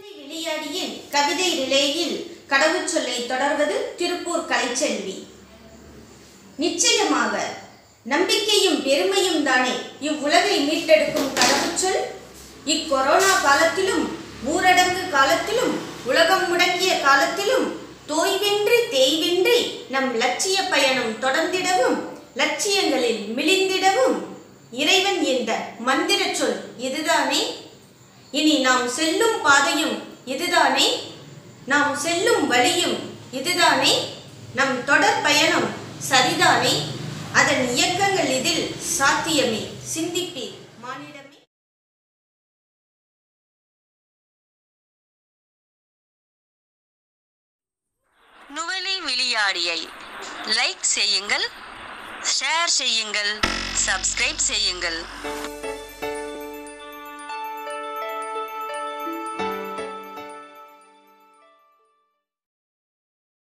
விளையாடியின் கவிதை ரிலேயில் கடவுச்சொல்லை தொடர்வது திருப்பூர் கலைச்செல்வி நிச்சயமாக நம்பிக்கையும் பெருமையும் தானே இவ்வுலகை மீட்டெடுக்கும் கடவுச்சொல் இக்கொரோனா காலத்திலும் ஊரடங்கு காலத்திலும் உலகம் முடங்கிய காலத்திலும் தோய்வின்றி தேய்வின்றி நம் லட்சிய பயணம் தொடர்ந்திடவும் லட்சியங்களில் மிளிந்திடவும் இறைவன் என்ற மந்திர சொல் இதுதானே இனி நாம் செல்லும் பாதையும் இதுதானே நாம் செல்லும் வழியும் இதுதானே நம் தொடர் பயணம் சரிதானே அதன் இயக்கங்கள் இதில் சாத்தியமே சிந்திப்பீர் மானிடமே நுவலி விளையாடியை லைக் செய்யுங்கள் ஷேர் செய்யுங்கள் சப்ஸ்கிரைப் செய்யுங்கள்